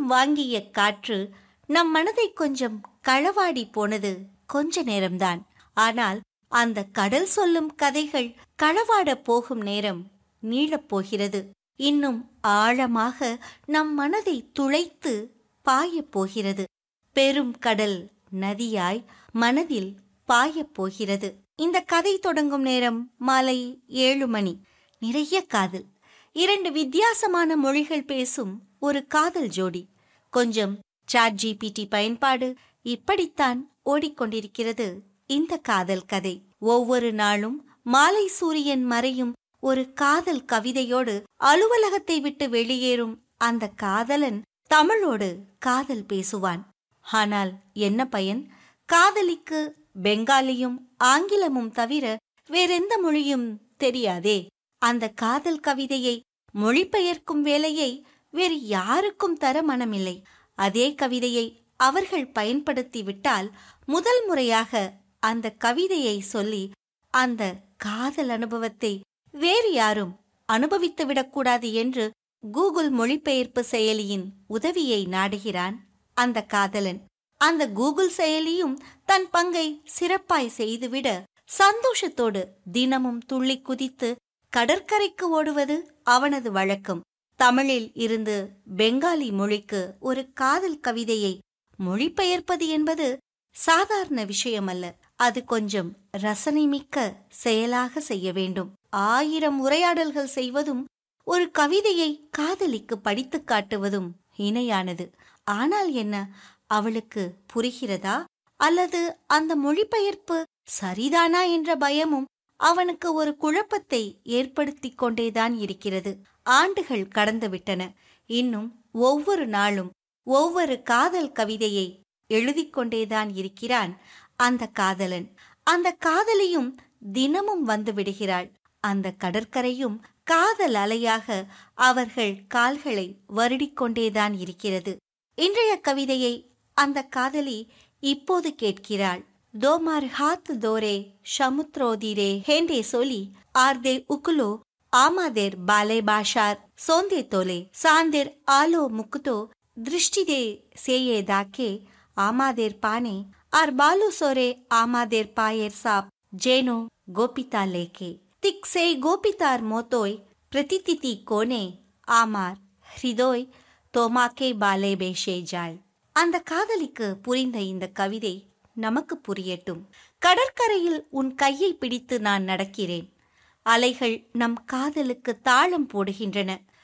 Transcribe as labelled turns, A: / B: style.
A: வாங்கிய காற்று நம் மனதை கொஞ்சம் களவாடி போனது கொஞ்ச நேரம்தான் ஆனால் அந்த கடல் சொல்லும் கதைகள் களவாட போகும் நேரம் நீளப் போகிறது இன்னும் ஆழமாக நம் மனதை துளைத்து பாயப் போகிறது பெரும் கடல் நதியாய் மனதில் பாயப் போகிறது இந்த கதை தொடங்கும் நேரம் மாலை ஏழு மணி நிறைய காதல் இரண்டு வித்தியாசமான மொழிகள் பேசும் ஒரு காதல் ஜோடி கொஞ்சம் சாட் ஜிபிடி பயன்பாடு இப்படித்தான் ஓடிக்கொண்டிருக்கிறது இந்த காதல் கதை ஒவ்வொரு நாளும் மாலை சூரியன் மறையும் ஒரு காதல் கவிதையோடு அலுவலகத்தை விட்டு வெளியேறும் அந்த காதலன் தமிழோடு காதல் பேசுவான் ஆனால் என்ன பயன் காதலிக்கு பெங்காலியும் ஆங்கிலமும் தவிர வேறெந்த மொழியும் தெரியாதே அந்த காதல் கவிதையை மொழிபெயர்க்கும் வேலையை வேறு யாருக்கும் தர மனமில்லை அதே கவிதையை அவர்கள் பயன்படுத்தி விட்டால் முதல் முறையாக அந்த கவிதையை சொல்லி அந்த காதல் அனுபவத்தை வேறு யாரும் அனுபவித்து விடக்கூடாது என்று கூகுள் மொழிபெயர்ப்பு செயலியின் உதவியை நாடுகிறான் அந்த காதலன் அந்த கூகுள் செயலியும் தன் பங்கை சிறப்பாய் செய்துவிட சந்தோஷத்தோடு தினமும் துள்ளி குதித்து கடற்கரைக்கு ஓடுவது அவனது வழக்கம் தமிழில் இருந்து பெங்காலி மொழிக்கு ஒரு காதல் கவிதையை மொழிபெயர்ப்பது என்பது சாதாரண விஷயமல்ல அது கொஞ்சம் ரசனைமிக்க செயலாக செய்ய வேண்டும் ஆயிரம் உரையாடல்கள் செய்வதும் ஒரு கவிதையை காதலிக்கு படித்துக் காட்டுவதும் இணையானது ஆனால் என்ன அவளுக்கு புரிகிறதா அல்லது அந்த மொழிபெயர்ப்பு சரிதானா என்ற பயமும் அவனுக்கு ஒரு குழப்பத்தை ஏற்படுத்திக் கொண்டேதான் இருக்கிறது ஆண்டுகள் கடந்துவிட்டன இன்னும் ஒவ்வொரு நாளும் ஒவ்வொரு காதல் கவிதையை எழுதிக் கொண்டேதான் இருக்கிறான் அந்த காதலன் அந்த காதலியும் தினமும் வந்து விடுகிறாள் அந்த கடற்கரையும் காதல் அலையாக அவர்கள் கால்களை வருடிக்கொண்டேதான் இருக்கிறது இன்றைய கவிதையை அந்த காதலி இப்போது கேட்கிறாள் தோமார் ஹாத் தோரே சமுத்ரோதிரே ஹேண்டே சொல்லி ஆர்தே உக்குலோ ஆமாதேர் பாலே பாஷார் சோந்தே தோலே சாந்தேர் ஆலோ முக்குதோ ದೃಷ್ಟಿದೆ ಸೇಯೇದಾಕೆ ಆಮಾದೇರ್ ಪಾನೆ ಆರ್ ಬಾಲು ಸೊರೆ ಆಮಾದೇರ್ ಪಾಯೇರ್ ಸಾಪ್ ಜೇನೋ ಗೋಪಿತಾ ಲೇಕೆ ತಿಕ್ ಸೇ ಗೋಪಿತಾರ್ ಮೋತೋಯ್ ಪ್ರತಿತಿತಿ ಕೋನೆ ஆமார் ஹிதோய் தோமாக்கே பாலே பேஷே ஜாய் அந்த காதலிக்கு புரிந்த இந்த கவிதை நமக்கு புரியட்டும் கடற்கரையில் உன் கையை பிடித்து நான் நடக்கிறேன் அலைகள் நம் காதலுக்கு தாளம் போடுகின்றன